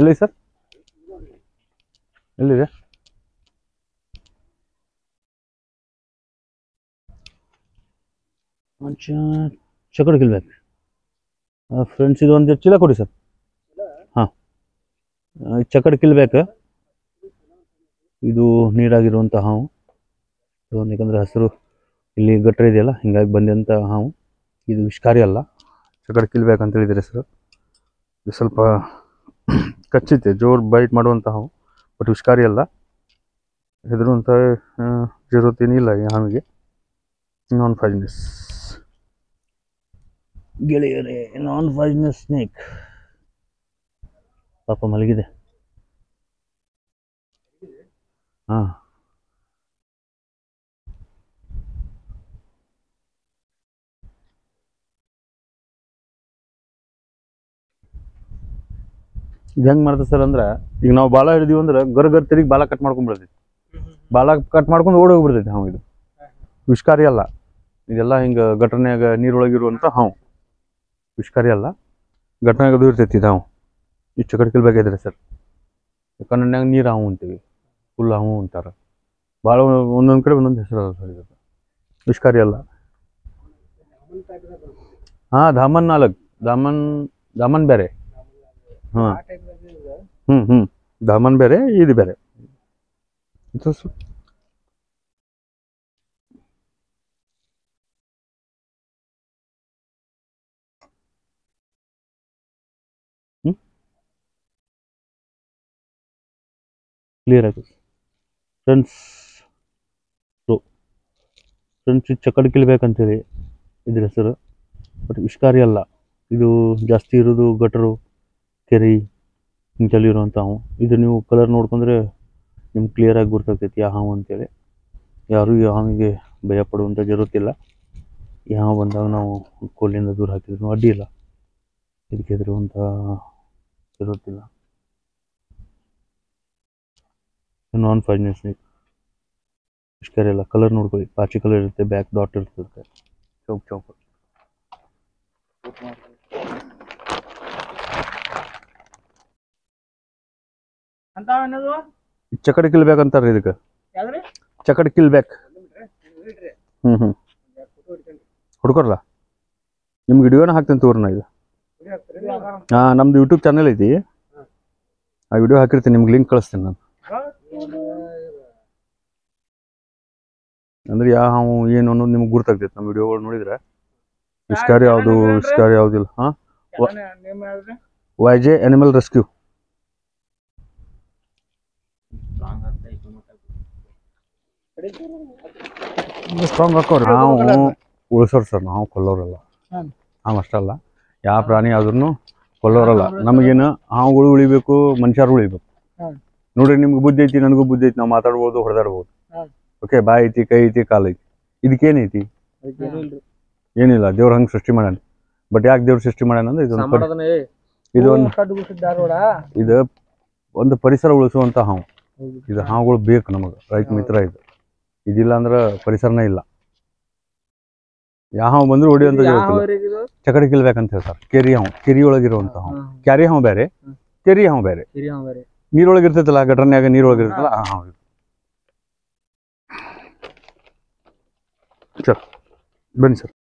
ಎಲ್ಲಿ ಸರ್ ಎಲ್ಲಿದೆ ಚಕಡ್ ಕಿಲ್ಬೇಕು ಫ್ರೆಂಡ್ಸ್ ಇದು ಒಂದು ಚೀಲ ಕೊಡಿ ಸರ್ ಹಾಂ ಚಕಡ್ ಕಿಲ್ಬೇಕು ಇದು ನೀಡಾಗಿರುವಂಥ ಹಾವು ಇದು ಯಾಕಂದರೆ ಹಸಿರು ಇಲ್ಲಿ ಗಟ್ರ ಇದೆಯಲ್ಲ ಹಿಂಗಾಗಿ ಬಂದಂಥ ಹಾವು ಇದು ವಿಷಕಾರಿ ಅಲ್ಲ ಚಕಡ್ ಕಿಲ್ಬೇಕಂತ ಹೇಳಿದ್ರೆ ಹೆಸರು ಇದು ಸ್ವಲ್ಪ ಕಚ್ಚುತ್ತೆ ಜೋರು ಬೈಟ್ ಮಾಡುವಂಥ ಹಾವು ಬಟ್ ವಿಷಕಾರಿ ಅಲ್ಲ ಹೆದರುವಂಥ ಜರುತ್ತೇನಿಲ್ಲ ಈ ಹಾವಿಗೆ ನಾನ್ ಫೈಜ್ನೆಸ್ ಗೆಳೆಯರೇ ನಾನ್ ಫೈಜ್ನೆಸ್ ಸ್ನೇಕ್ ಪಾಪ ಮಲಗಿದೆ ಹಾಂ ಇದು ಹೆಂಗೆ ಮಾಡ್ತದೆ ಸರ್ ಅಂದ್ರೆ ಈಗ ನಾವು ಬಾಲ ಹಿಡಿದೀವಿ ಅಂದ್ರೆ ಗರ್ ಗರ್ ತಿರುಗಿ ಬಾಲ ಕಟ್ ಮಾಡ್ಕೊಂಡ್ಬಿಡ್ತೈತಿ ಬಾಲ ಕಟ್ ಮಾಡ್ಕೊಂಡು ಓಡಿ ಹೋಗ್ಬಿಡ್ತೈತಿ ಹಾವು ಇದು ವಿಷಕಾರಿ ಅಲ್ಲ ಇದೆಲ್ಲ ಹಿಂಗೆ ಘಟನೆಯಾಗ ನೀರೊಳಗಿರುವಂಥ ಹಾವು ವಿಷಕಾರಿ ಅಲ್ಲ ಘಟನೆಯಾಗ ಅದು ಇರ್ತೈತಿ ಇದು ಹಾವು ಇಷ್ಟು ಚಕಡ್ಕಿಲ್ ಬೇಕಾದ್ರೆ ಸರ್ ಕನ್ನಡನ್ಯಾಗ ನೀರು ಹಾವು ಅಂತೀವಿ ಫುಲ್ ಹಾವು ಅಂತಾರೆ ಭಾಳ ಒಂದೊಂದು ಕಡೆ ಒಂದೊಂದು ಹೆಸರು ಅದ ಸರ್ ಇದು ವಿಷಕಾರಿ ಅಲ್ಲ ಹಾಂ ಧಾಮನ್ ನಾಲ್ಕು ಧಾಮನ್ ಧಾಮನ್ ಬೇರೆ ಹಾಂ ಹ್ಞೂ ಹ್ಞೂ ದಾಮನ್ ಬೇರೆ ಇದು ಬೇರೆ ಇದು ಸು- ಹ್ಮ್ ಕ್ಲಿಯರ್ ಆಗಿದೆ ಫ್ರೆಂಡ್ಸ್ ಸೊ ಫ್ರೆಂಡ್ಸ್ ಇದು ಚಕಡ್ ಕಿಲ್ಬೇಕಂತೇಳಿ ಇದ್ರ ಹೆಸರು ಬಟ್ ವಿಷಕಾರಿ ಅಲ್ಲ ಇದು ಜಾಸ್ತಿ ಇರೋದು ಗಟ್ರು ಕೆರೆ ಇಂಥಲ್ಲಿ ಇರುವಂಥ ಹಾವು ಇದು ನೀವು ಕಲರ್ ನೋಡ್ಕೊಂಡ್ರೆ ನಿಮ್ಗೆ ಕ್ಲಿಯರಾಗಿ ಗೊತ್ತಾಗ್ತೈತಿ ಯಾವ ಹಾವು ಅಂತೇಳಿ ಯಾರೂ ಈ ಹಾವಿಗೆ ಭಯ ಪಡುವಂಥ ಜರುತ್ತಿಲ್ಲ ಈ ಹಾವು ಬಂದಾಗ ನಾವು ಕೋಲಿಂದ ದೂರ ಹಾಕಿದ್ರು ಅಡ್ಡಿ ಇಲ್ಲ ಇದಕ್ಕೆ ಹೆದರುವಂಥ ಜರುತ್ತಿಲ್ಲ ನಾನ್ ಫೈಜ್ನೆಸ್ ಇಷ್ಕರಿ ಇಲ್ಲ ಕಲರ್ ನೋಡ್ಕೊಳ್ಳಿ ಪಾಚಿ ಕಲರ್ ಇರುತ್ತೆ ಬ್ಯಾಕ್ ಡಾಟ್ ಇರ್ತದೆ ಚೌಕ್ ಚೌಕ್ ಅಂತ ಅನ್ನೋದು ಚಕಡಿ ಕಿಲ್ಬೇಕಂತಾರ್ರಿ ಇದಕ್ಕೆ ಯಾವ್ದ್ರಿ ಚಕಡಿ ಕಿಲ್ಬೇಕು ಹ್ಞೂ ಹ್ಞೂ ಹುಡ್ಕೊರ್ಲ ನಿಮ್ಗೆ ವಿಡಿಯೋನ ಹಾಕ್ತೇನೆ ತೋರಿ ನಾ ಇದು ಹಾಂ ನಮ್ದು ಯೂಟ್ಯೂಬ್ ಚಾನಲ್ ಐತಿ ಆ ವಿಡಿಯೋ ಹಾಕಿರ್ತೀನಿ ನಿಮ್ಗೆ ಲಿಂಕ್ ಕಳಿಸ್ತೇನೆ ನಾನು ಅಂದ್ರೆ ಯಾವ ಹಾವು ಏನು ಅನ್ನೋದು ನಿಮ್ಗೆ ಗುರ್ತಾಗ್ತೈತೆ ನಮ್ಮ ವಿಡಿಯೋಗಳು ನೋಡಿದ್ರೆ ಇಸ್ಕಾರಿ ಯಾವುದು ಇಸ್ಕಾರಿ ಯಾವುದಿಲ್ಲ ಹಾಂ ನಿಮ್ಮ ಯಾವ್ದ್ರಿ Y J animal rescue strong ಹಾಕೋರಿ ನಾವು ಉಳಿಸೋರು ಸರ್ ನಾವು ಕೊಲ್ಲೋರಲ್ಲ ಹ್ಮ್. ನಾವು ಅಷ್ಟಲ್ಲ ಯಾವ ಪ್ರಾಣಿ ಆದ್ರೂ ಕೊಲ್ಲೋರಲ್ಲ ನಮಗೇನು ಹಾವುಗಳು ಉಳಿಬೇಕು ಮನುಷ್ಯರು ಉಳಿಬೇಕು ಹ್ಮ್. ನೋಡ್ರಿ ನಿಮ್ಗೆ ಬುದ್ಧಿ ಐತಿ ನನಗೂ ಬುದ್ಧಿ ಐತಿ ನಾವು ಮಾತಾಡ್ಬೋದು ಹೊಡೆದಾಡ್ಬೋದು ಹ್ಮ್. ಓಕೆ ಬಾಯಿ ಐತಿ ಕೈ ಐತಿ ಕಾಲು ಐತಿ ಇದಕ್ಕೇನೈತಿ ಏನಿಲ್ಲ ದೇವ್ರ ಹಂಗೆ ಸೃಷ್ಟಿ ಮಾಡ್ಯಾನ ಬಟ್ ಯಾಕೆ ದೇವ್ರ ಸೃಷ್ಟಿ ಮಾಡ್ಯಾನ ಅಂದ್ರೆ ಇದೊಂದು ಪರಿ- ಇದೊಂದು ಕಡ್ಡು ಧಾರವಾಡ ಇದು ಒಂದು ಪರಿಸರ ಉಳಿಸುವಂತ ಹಾವು ಇದು ಹಾವುಗಳು ಬೇಕು ನಮಗೆ ರೈತ ಮಿತ್ರ ಇದು ಇದಿಲ್ಲ ಅಂದ್ರೆ ಪರಿಸರನೇ ಇಲ್ಲ ಯಾವ ಹಾವು ಬಂದ್ರು ಹೊಡಿಯುವಂತ ಹೇಳ್ತಿಲ್ಲ ಚಕಡಿ ಕಿಲ್ಬೇಕಂತ ಹೇಳ್ತಾರೆ ಕೆರಿ ಹಾವು ಕೆರಿ ಒಳಗಿರುವಂತ ಹಾವು ಕ್ಯಾರಿ ಹಾವು ಬೇರೆ ಹ್ಮ್. ಕೆರಿ ಹಾವು ಬೇರೆ ನೀರೊಳಗೆ ಇರ್ತೈತಲ್ಲ ಘಟನೆಯಾಗ ನೀರೊಳಗೆ ಇರ್ತೈತಲ್ಲ ಆ ಹಾವು ಇದು ಸರ್ ಬನ್ನಿ ಸರ್